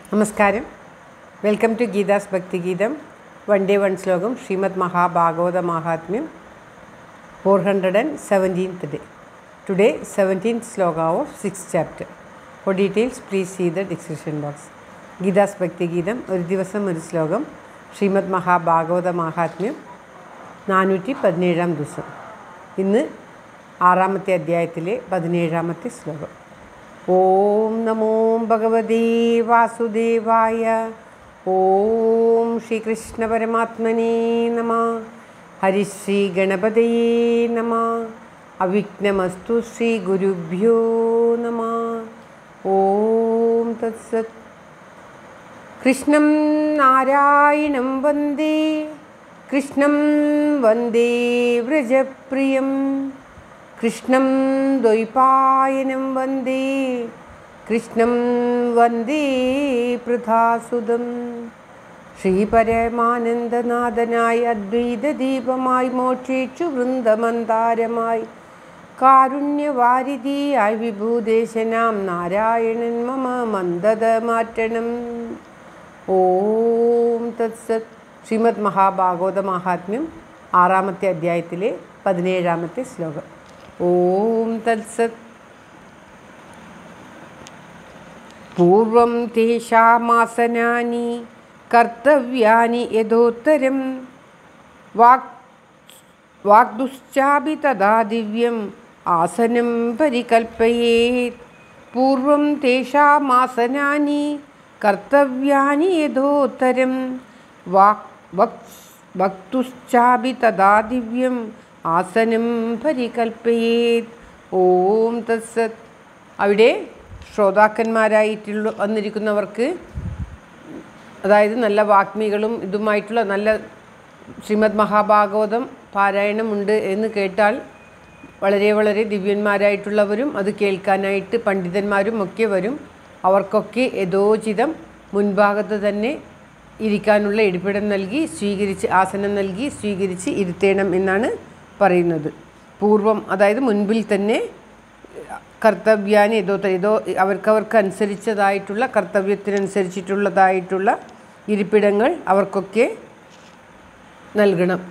നമസ്കാരം welcome to Geetha's Bhakthigeetham one day one ശ്ലോകം Srimad Mahabhagavata Mahatmyam four hundred and seventeenth day today seventeenth shloka of six chapter four details please see the description box Geetha's Bhakthigeetham ഒരു ദിവസം ഒരു ശ്ലോകം ശ്രീമദ് മഹാഭാഗവത മഹാത്മ്യം നാനൂറ്റി പതിനേഴാം ദിവസം ഇന്ന് ആറാമത്തെ അധ്യായത്തിലെ പതിനേഴാമത്തെ ശ്ലോകം ഓം നമോ ഭഗവതേ വാസുദേവായ ഓം ശ്രീകൃഷ്ണ പരമാത്മനേ നമ ഹരിശ്രീ ഗണപതയേ നമ അവിഘ്നമസ്തു ശ്രീ ഗുരുഭ്യോ നമ ഓം തത്സത് കൃഷ്ണം നാരായണം വന്ദേ കൃഷ്ണം വന്ദേ വ്രജപ്രിയം കൃഷ്ണം ദ്വൈപായനം വന്ദേ കൃഷ്ണം വന്ദേ പൃഥാസുതം ശ്രീപരമാനന്ദനാഥനായി അദ്വൈതദീപമായി മോക്ഷേച്ചു വൃന്ദമന്താരമായി കാരുണ്യവാരിധിയായി വിഭൂദേശനാം നാരായണൻ മമ മന്ദത മാറ്റണം ഓം തത്സത് ശ്രീമദ് മഹാഭാഗവത മഹാത്മ്യം ആറാമത്തെ അധ്യായത്തിലെ പതിനേഴാമത്തെ ശ്ലോകം ഓം തത്സത് പൂർവം തേഷാമാസനാനി കർത്തവ്യാനി യഥോത്തരം വാക് വാഗ്ദുശ്ചാപി തഥാ ദിവ്യം ആസനം പരികൽപ്പയേത് പൂർവം തേഷാമാസനാനി കർത്തവ്യാനി യഥോത്തരം വാക് വക് വക്തുശ്ചാപി തഥാ ദിവ്യം ആസനം പരികൽപ്പയേത് ഓം തത്സത് അവിടെ ശ്രോതാക്കന്മാരായിട്ടുള്ള വന്നിരിക്കുന്നവർക്ക് അതായത് നല്ല വാഗ്മികളും ഇതുമായിട്ടുള്ള നല്ല ശ്രീമദ് മഹാഭാഗവതം പാരായണമുണ്ട് എന്ന് കേട്ടാൽ വളരെ വളരെ ദിവ്യന്മാരായിട്ടുള്ളവരും അത് കേൾക്കാനായിട്ട് പണ്ഡിതന്മാരും ഒക്കെ വരും അവർക്കൊക്കെ യഥോചിതം മുൻഭാഗത്ത് തന്നെ ഇരിക്കാനുള്ള ഇരിപ്പിടം നൽകി സ്വീകരിച്ച് ആസനം നൽകി സ്വീകരിച്ച് ഇരുത്തേണം എന്നാണ് പറയുന്നത് പൂർവം അതായത് മുൻപിൽ തന്നെ കർത്തവ്യാനി ഏതോ ഏതോ അവർക്കവർക്ക് അനുസരിച്ചതായിട്ടുള്ള കർത്തവ്യത്തിനനുസരിച്ചിട്ടുള്ളതായിട്ടുള്ള ഇരിപ്പിടങ്ങൾ അവർക്കൊക്കെ നൽകണം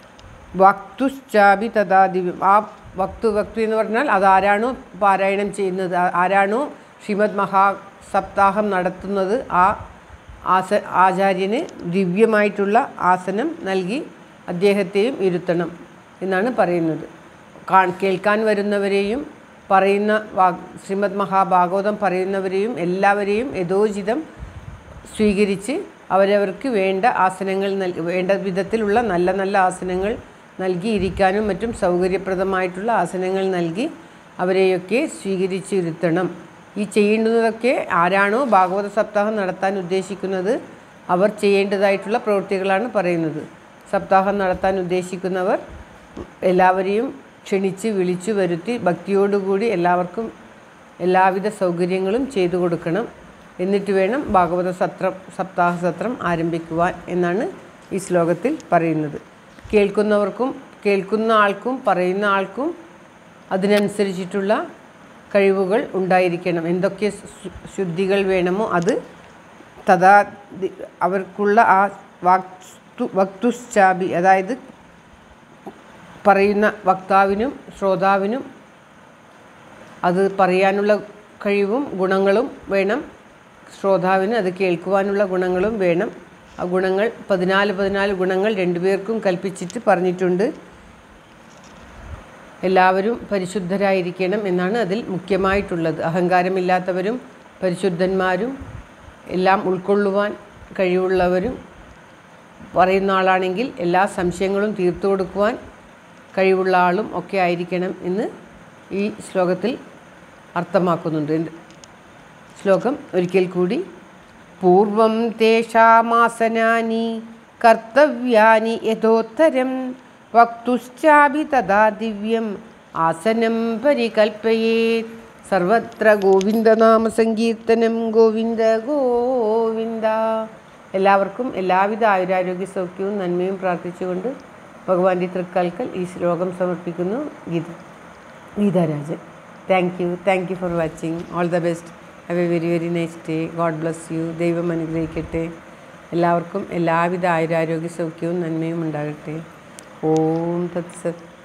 വക്തുശ്ചാപി തഥാ ദിവ്യം ആ വക്തു വക്തു എന്ന് പറഞ്ഞാൽ അതാരാണോ പാരായണം ചെയ്യുന്നത് ആരാണോ ശ്രീമദ് മഹാസപ്താഹം നടത്തുന്നത് ആ ആസ ആചാര്യന് ദിവ്യമായിട്ടുള്ള ആസനം നൽകി അദ്ദേഹത്തെയും ഇരുത്തണം എന്നാണ് പറയുന്നത് കാ കേൾക്കാൻ വരുന്നവരെയും പറയുന്ന വാ ശ്രീമദ് മഹാഭാഗവതം പറയുന്നവരെയും എല്ലാവരെയും യഥോചിതം സ്വീകരിച്ച് അവരവർക്ക് വേണ്ട ആസനങ്ങൾ നൽ വേണ്ട വിധത്തിലുള്ള നല്ല നല്ല ആസനങ്ങൾ നൽകി ഇരിക്കാനും മറ്റും സൗകര്യപ്രദമായിട്ടുള്ള ആസനങ്ങൾ നൽകി അവരെയൊക്കെ സ്വീകരിച്ചിരുത്തണം ഈ ചെയ്യേണ്ടുന്നതൊക്കെ ആരാണോ ഭാഗവത സപ്താഹം നടത്താൻ ഉദ്ദേശിക്കുന്നത് അവർ ചെയ്യേണ്ടതായിട്ടുള്ള പ്രവൃത്തികളാണ് പറയുന്നത് സപ്താഹം നടത്താൻ ഉദ്ദേശിക്കുന്നവർ എല്ലാവരെയും ക്ഷണിച്ച് വിളിച്ചു വരുത്തി ഭക്തിയോടുകൂടി എല്ലാവർക്കും എല്ലാവിധ സൗകര്യങ്ങളും ചെയ്തു കൊടുക്കണം എന്നിട്ട് വേണം ഭാഗവത സത്രം സപ്താഹ സത്രം ആരംഭിക്കുവാൻ എന്നാണ് ഈ ശ്ലോകത്തിൽ പറയുന്നത് കേൾക്കുന്നവർക്കും കേൾക്കുന്ന ആൾക്കും പറയുന്ന ആൾക്കും അതിനനുസരിച്ചിട്ടുള്ള കഴിവുകൾ ഉണ്ടായിരിക്കണം എന്തൊക്കെ ശുദ്ധികൾ വേണമോ അത് തഥാ അവർക്കുള്ള ആ വാക്തു വക്തുശ്ചാബി അതായത് പറയുന്ന വക്താവിനും ശ്രോതാവിനും അത് പറയാനുള്ള കഴിവും ഗുണങ്ങളും വേണം ശ്രോതാവിന് അത് കേൾക്കുവാനുള്ള ഗുണങ്ങളും വേണം ആ ഗുണങ്ങൾ പതിനാല് പതിനാല് ഗുണങ്ങൾ രണ്ടുപേർക്കും കൽപ്പിച്ചിട്ട് പറഞ്ഞിട്ടുണ്ട് എല്ലാവരും പരിശുദ്ധരായിരിക്കണം എന്നാണ് അതിൽ മുഖ്യമായിട്ടുള്ളത് അഹങ്കാരമില്ലാത്തവരും പരിശുദ്ധന്മാരും എല്ലാം ഉൾക്കൊള്ളുവാൻ കഴിവുള്ളവരും പറയുന്ന ആളാണെങ്കിൽ എല്ലാ സംശയങ്ങളും തീർത്തു കൊടുക്കുവാൻ കഴിവുള്ള ആളും ഒക്കെ ആയിരിക്കണം എന്ന് ഈ ശ്ലോകത്തിൽ അർത്ഥമാക്കുന്നുണ്ട് ശ്ലോകം ഒരിക്കൽ കൂടി പൂർവം തേഷാമാസനാനി കർത്തവ്യാനി യഥോത്തരം വക്തുശ്ചാപി തഥാ ദിവ്യം ആസനം പരികൽപ്പയേ സർവത്ര ഗോവിന്ദനാമ സങ്കീർത്തനം ഗോവിന്ദ ഗോവിന്ദ എല്ലാവർക്കും എല്ലാവിധ ആയുരാരോഗ്യ സൗഖ്യവും നന്മയും പ്രാർത്ഥിച്ചുകൊണ്ട് ഭഗവാന്റെ തൃക്കാൽക്കൽ ഈ ശ്ലോകം സമർപ്പിക്കുന്നു Geetha Geetharajan thank you thank you for watching all the best have a very very nice day god bless you ദൈവം അനുഗ്രഹിക്കട്ടെ എല്ലാവർക്കും എല്ലാവിധ ആയുരാരോഗ്യ സൗഖ്യവും നന്മയും ഉണ്ടാകട്ടെ ഓം തത്സത്